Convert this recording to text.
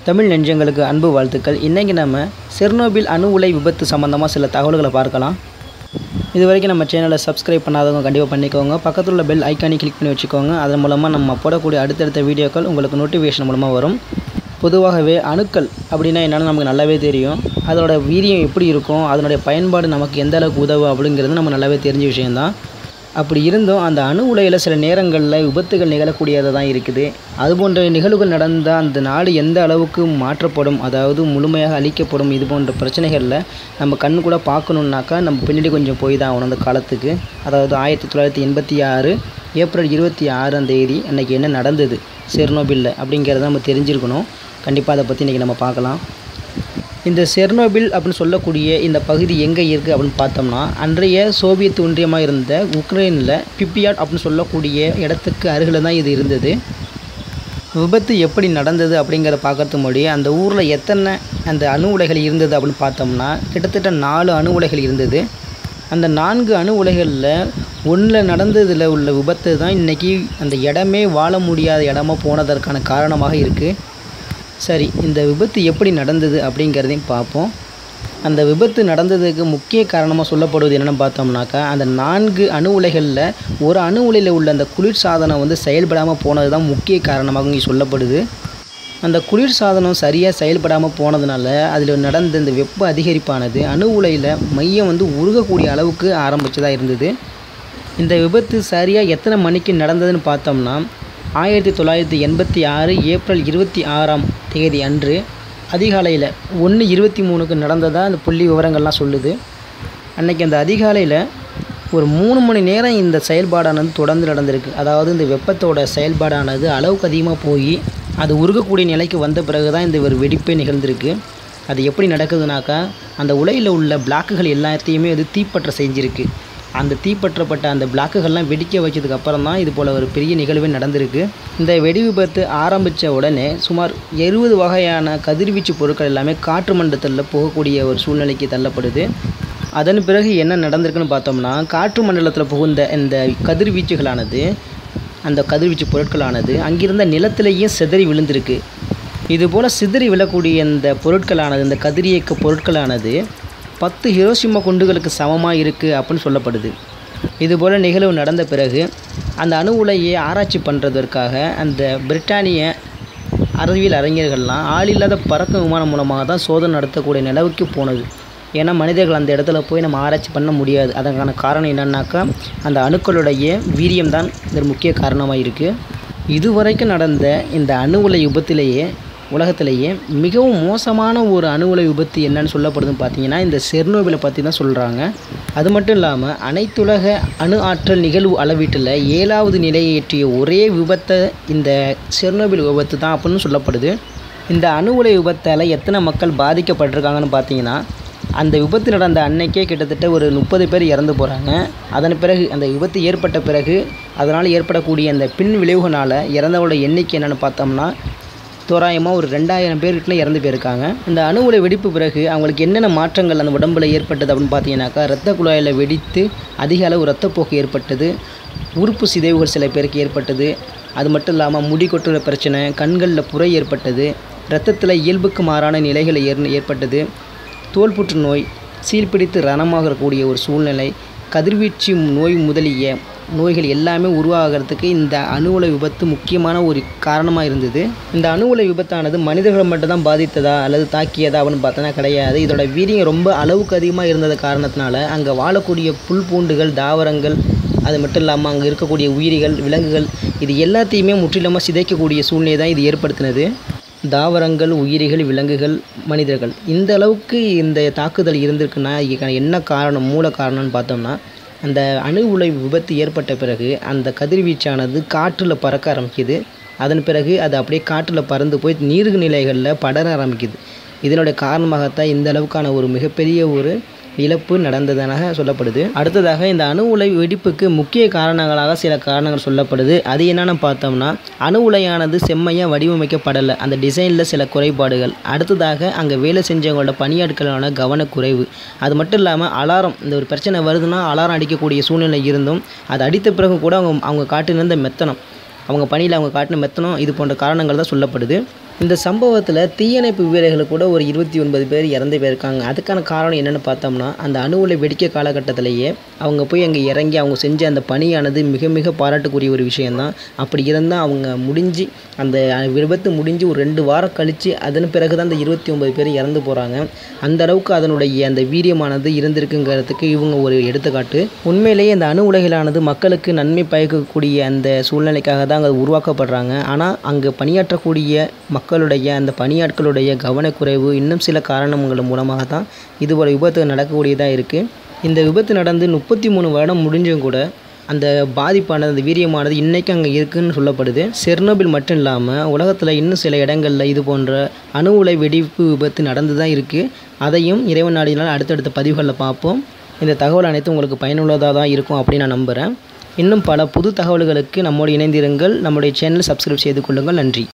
தமிழ் நெஞ்சங்களுக்கு அன்பு வாழ்த்துக்கள் இன்றைக்கி நம்ம செர்னோபில் அணு உலை விபத்து சம்மந்தமாக சில தகவல்களை பார்க்கலாம் இது வரைக்கும் நம்ம சேனலை சப்ஸ்கிரைப் பண்ணாதவங்க கண்டிப்பாக பண்ணிக்கோங்க பக்கத்தில் உள்ள பெல் ஐக்கானி கிளிக் பண்ணி வச்சுக்கோங்க அதன் மூலமாக நம்ம போடக்கூடிய அடுத்தடுத்த வீடியோக்கள் உங்களுக்கு நோட்டிஃபிகேஷன் மூலமாக வரும் பொதுவாகவே அணுக்கள் அப்படின்னா என்னென்னு நமக்கு நல்லாவே தெரியும் அதோட வீரியம் எப்படி இருக்கும் அதனுடைய பயன்பாடு நமக்கு எந்த அளவுக்கு உதவும் அப்படிங்கிறது நம்ம நல்லாவே தெரிஞ்ச விஷயம்தான் அப்படி இருந்தும் அந்த அணு உலையில் சில நேரங்களில் விபத்துகள் நிகழக்கூடியதாக தான் இருக்குது அது போன்ற நிகழ்வுகள் நடந்தால் அந்த நாடு எந்த அளவுக்கு மாற்றப்படும் அதாவது முழுமையாக அழிக்கப்படும் இது போன்ற பிரச்சனைகளில் நம்ம கண்ணு கூட பார்க்கணுன்னாக்கா நம்ம பின்னாடி கொஞ்சம் போய் தான் ஆகணும் அந்த காலத்துக்கு அதாவது ஆயிரத்தி தொள்ளாயிரத்தி எண்பத்தி ஆறு ஏப்ரல் இருபத்தி ஆறாம் தேதி அன்றைக்கி என்ன நடந்தது செர்னோபில்ல அப்படிங்கிறத நம்ம தெரிஞ்சிருக்கணும் கண்டிப்பாக அதை பற்றி இன்றைக்கி நம்ம பார்க்கலாம் இந்த செர்னோபில் அப்படின்னு சொல்லக்கூடிய இந்த பகுதி எங்கே இருக்குது அப்படின்னு பார்த்தோம்னா அன்றைய சோவியத் ஒன்றியமாக இருந்த உக்ரைனில் பிப்பியாட் அப்படின்னு சொல்லக்கூடிய இடத்துக்கு அருகில் தான் இது இருந்தது விபத்து எப்படி நடந்தது அப்படிங்கிறத பார்க்கறதுக்கு முன்னாடி அந்த ஊரில் எத்தனை அந்த அணு உலைகள் இருந்தது அப்படின்னு பார்த்தோம்னா கிட்டத்தட்ட நாலு அணு உலைகள் இருந்தது அந்த நான்கு அணு உலைகளில் ஒன்றில் நடந்ததில் உள்ள விபத்து தான் இன்றைக்கி அந்த இடமே வாழ முடியாத இடமா போனதற்கான காரணமாக இருக்குது சரி இந்த விபத்து எப்படி நடந்தது அப்படிங்கிறதையும் பார்ப்போம் அந்த விபத்து நடந்ததுக்கு முக்கிய காரணமாக சொல்லப்படுவது என்னென்னு பார்த்தோம்னாக்கா அந்த நான்கு அணு உலைகளில் ஒரு அணு உலையில் உள்ள அந்த குளிர் சாதனம் வந்து செயல்படாமல் போனது தான் முக்கிய காரணமாக இங்கே சொல்லப்படுது அந்த குளிர் சாதனம் சரியாக செயல்படாமல் போனதுனால அதில் நடந்த இந்த வெப்ப அதிகரிப்பானது அணு உலையில் மையம் வந்து உருகக்கூடிய அளவுக்கு ஆரம்பிச்சதாக இருந்தது இந்த விபத்து சரியாக எத்தனை மணிக்கு நடந்ததுன்னு பார்த்தோம்னா ஆயிரத்தி தொள்ளாயிரத்தி எண்பத்தி ஆறு ஏப்ரல் இருபத்தி ஆறாம் தேதி அன்று அதிகாலையில் ஒன்று இருபத்தி மூணுக்கு நடந்ததாக அந்த புள்ளி விவரங்கள்லாம் சொல்லுது அன்றைக்கி அந்த அதிகாலையில் ஒரு மூணு மணி நேரம் இந்த செயல்பாடானது தொடர்ந்து நடந்திருக்கு அதாவது இந்த வெப்பத்தோட செயல்பாடானது அளவுக்கு அதிகமாக போய் அது உருகக்கூடிய நிலைக்கு வந்த பிறகு தான் இந்த ஒரு வெடிப்பே நிகழ்ந்திருக்கு அது எப்படி நடக்குதுனாக்கா அந்த உலையில் உள்ள பிளாக்குகள் எல்லாத்தையுமே அது தீப்பற்ற செஞ்சிருக்கு அந்த தீப்பற்றப்பட்ட அந்த பிளாக்குகள்லாம் வெடிக்க வச்சதுக்கு அப்புறம் தான் இது போல் ஒரு பெரிய நிகழ்வே நடந்திருக்கு இந்த வெடி விபத்து ஆரம்பித்த உடனே சுமார் எழுபது வகையான கதிர்வீச்சு பொருட்கள் எல்லாமே காற்று மண்டலத்தில் போகக்கூடிய ஒரு சூழ்நிலைக்கு தள்ளப்படுது அதன் பிறகு என்ன நடந்திருக்குன்னு பார்த்தோம்னா காற்று மண்டலத்தில் புகுந்த இந்த கதிர்வீச்சுகளானது அந்த கதிர்வீச்சு பொருட்களானது அங்கிருந்த நிலத்திலேயும் சிதறி விழுந்திருக்கு இதுபோல் சிதறி விழக்கூடிய இந்த பொருட்களானது இந்த கதிரியக்க பொருட்களானது பத்து ஹிரோஷிமா குண்டுகளுக்கு சமமாக இருக்குது அப்படின்னு சொல்லப்படுது இதுபோல் நிகழ்வு நடந்த பிறகு அந்த அணு உலையை ஆராய்ச்சி பண்ணுறதற்காக அந்த பிரிட்டானிய அறிவியல் அறிஞர்கள்லாம் ஆளில்லாத பறக்கும் விமானம் மூலமாக தான் சோதனை நடத்தக்கூடிய நிலவுக்கு போனது ஏன்னா மனிதர்கள் அந்த இடத்துல போய் நம்ம ஆராய்ச்சி பண்ண முடியாது அதற்கான காரணம் என்னன்னாக்கா அந்த அணுக்களுடைய வீரியம் தான் இதற்கு முக்கிய காரணமாக இருக்குது இதுவரைக்கும் நடந்த இந்த அணு உலை விபத்திலேயே உலகத்திலேயே மிகவும் மோசமான ஒரு அணு உலை விபத்து என்னன்னு சொல்லப்படுதுன்னு பார்த்தீங்கன்னா இந்த செர்னோபிலை பற்றி தான் சொல்கிறாங்க அது மட்டும் இல்லாமல் அனைத்துலக அணு ஆற்றல் நிகழ்வு அளவீட்டில் ஏழாவது நிலையை எட்டிய ஒரே விபத்தை இந்த செர்னோபில் விபத்து தான் அப்படின்னு சொல்லப்படுது இந்த அணு உலை விபத்தால் எத்தனை மக்கள் பாதிக்கப்பட்டிருக்காங்கன்னு பார்த்தீங்கன்னா அந்த விபத்து நடந்த அன்னைக்கே கிட்டத்தட்ட ஒரு முப்பது பேர் இறந்து போகிறாங்க அதன் பிறகு அந்த விபத்து ஏற்பட்ட பிறகு அதனால் ஏற்படக்கூடிய அந்த பின் விளைவுகளால் இறந்தவங்களோட எண்ணிக்கை என்னென்னு பார்த்தோம்னா தோராயமாக ஒரு ரெண்டாயிரம் பேர்கிட்ட இறந்து போயிருக்காங்க இந்த அணு உலை வெடிப்பு பிறகு அவங்களுக்கு என்னென்ன மாற்றங்கள் அந்த உடம்பில் ஏற்பட்டது அப்படின்னு பார்த்தீங்கன்னாக்கா ரத்த குழாயில் வெடித்து அதிக அளவு ரத்தப்போக்கு ஏற்பட்டது உறுப்பு சிதைவுகள் சில பேருக்கு ஏற்பட்டது அது மட்டும் இல்லாமல் முடி கொட்டுற பிரச்சனை கண்களில் புரை ஏற்பட்டது இரத்தத்தில் இயல்புக்கு மாறான நிலைகள் ஏற் ஏற்பட்டது தோல் புற்றுநோய் சீல்பிடித்து ரணமாகக்கூடிய ஒரு சூழ்நிலை கதிர்வீச்சு நோய் முதலிய நோய்கள் எல்லாமே உருவாகிறதுக்கு இந்த அணு உலை விபத்து முக்கியமான ஒரு காரணமாக இருந்தது இந்த அணு உலை விபத்தானது மனிதர்களை மட்டும் தான் பாதித்ததா அல்லது தாக்கியதா அப்படின்னு பார்த்தோன்னா கிடையாது இதோட வீரியம் ரொம்ப அளவுக்கு அதிகமாக இருந்தது காரணத்தினால அங்கே வாழக்கூடிய புல் பூண்டுகள் தாவரங்கள் அது மட்டும் இல்லாமல் அங்கே இருக்கக்கூடிய உயிரிகள் விலங்குகள் இது எல்லாத்தையுமே முற்றிலுமாக சிதைக்கக்கூடிய சூழ்நிலை தான் இது ஏற்படுத்தினது தாவரங்கள் உயிரிகள் விலங்குகள் மனிதர்கள் இந்த அளவுக்கு இந்த தாக்குதல் இருந்திருக்குன்னா இதுக்கான என்ன காரணம் மூல காரணம்னு பார்த்தோம்னா அந்த அணு உலை விபத்து ஏற்பட்ட பிறகு அந்த கதிர்வீச்சானது காற்றில் பறக்க ஆரம்பிக்குது அதன் பிறகு அது அப்படியே காற்றில் பறந்து போய் நீர்நிலைகளில் படர ஆரம்பிக்குது இதனுடைய காரணமாகத்தான் இந்த அளவுக்கான ஒரு மிகப்பெரிய ஒரு இழப்பு நடந்ததாக சொல்லப்படுது அடுத்ததாக இந்த அணு உலை வெடிப்புக்கு முக்கிய காரணங்களாக சில காரணங்கள் சொல்லப்படுது அது என்னென்னு பார்த்தோம்னா அணு உலையானது செம்மையாக வடிவமைக்கப்படலை அந்த டிசைனில் சில குறைபாடுகள் அடுத்ததாக அங்கே வேலை செஞ்சவங்களோட பணியாட்களான கவனக்குறைவு அது மட்டும் இல்லாமல் அலாரம் இந்த ஒரு பிரச்சனை வருதுன்னா அலாரம் அடிக்கக்கூடிய சூழ்நிலை இருந்தும் அது அடித்த பிறகு கூட அவங்க அவங்க காட்டினிருந்த மெத்தனம் அவங்க பணியில் அவங்க காட்டின மெத்தனம் இது போன்ற காரணங்கள் தான் சொல்லப்படுது இந்த சம்பவத்தில் தீயணைப்பு வீரர்கள் கூட ஒரு இருபத்தி ஒன்பது பேர் இறந்து போயிருக்காங்க அதுக்கான காரணம் என்னென்னு பார்த்தோம்னா அந்த அணு உலை வெடிக்க காலகட்டத்திலேயே அவங்க போய் அங்கே இறங்கி அவங்க செஞ்ச அந்த பணியானது மிக மிக பாராட்டுக்குரிய ஒரு விஷயந்தான் அப்படி இருந்தால் அவங்க முடிஞ்சு அந்த விபத்து முடிஞ்சு ஒரு ரெண்டு வாரம் கழித்து அதன் பிறகு தான் அந்த இருபத்தி ஒன்பது பேர் இறந்து போகிறாங்க அந்த அளவுக்கு அதனுடைய அந்த வீரியமானது இருந்திருக்குங்கிறதுக்கு இவங்க ஒரு எடுத்துக்காட்டு உண்மையிலேயே இந்த அணு உலைகளானது மக்களுக்கு நன்மை பயக்கக்கூடிய அந்த சூழ்நிலைக்காக தான் அங்கே உருவாக்கப்படுறாங்க ஆனால் அங்கே பணியாற்றக்கூடிய மக்களுடைய அந்த பணியாட்களுடைய கவனக்குறைவு இன்னும் சில காரணங்கள் மூலமாக தான் இது போல விபத்து நடக்கக்கூடியதாக இருக்குது இந்த விபத்து நடந்து முப்பத்தி மூணு வருடம் முடிஞ்சும் கூட அந்த பாதிப்பானது அந்த வீரியமானது இன்றைக்கும் அங்கே இருக்குதுன்னு சொல்லப்படுது செர்னோபில் மட்டும் இல்லாமல் உலகத்தில் இன்னும் சில இடங்களில் இது போன்ற அணு உலை வெடிப்பு விபத்து நடந்து தான் இருக்குது அதையும் இறைவன் நாடினால் அடுத்தடுத்த பதிவுகளில் பார்ப்போம் இந்த தகவல் அனைத்தும் உங்களுக்கு பயனுள்ளதாக தான் இருக்கும் அப்படின்னு நான் நம்புகிறேன் இன்னும் பல புது தகவல்களுக்கு நம்மோடு இணைந்திருங்கள் நம்முடைய சேனலை சப்ஸ்கிரைப் செய்து கொள்ளுங்கள் நன்றி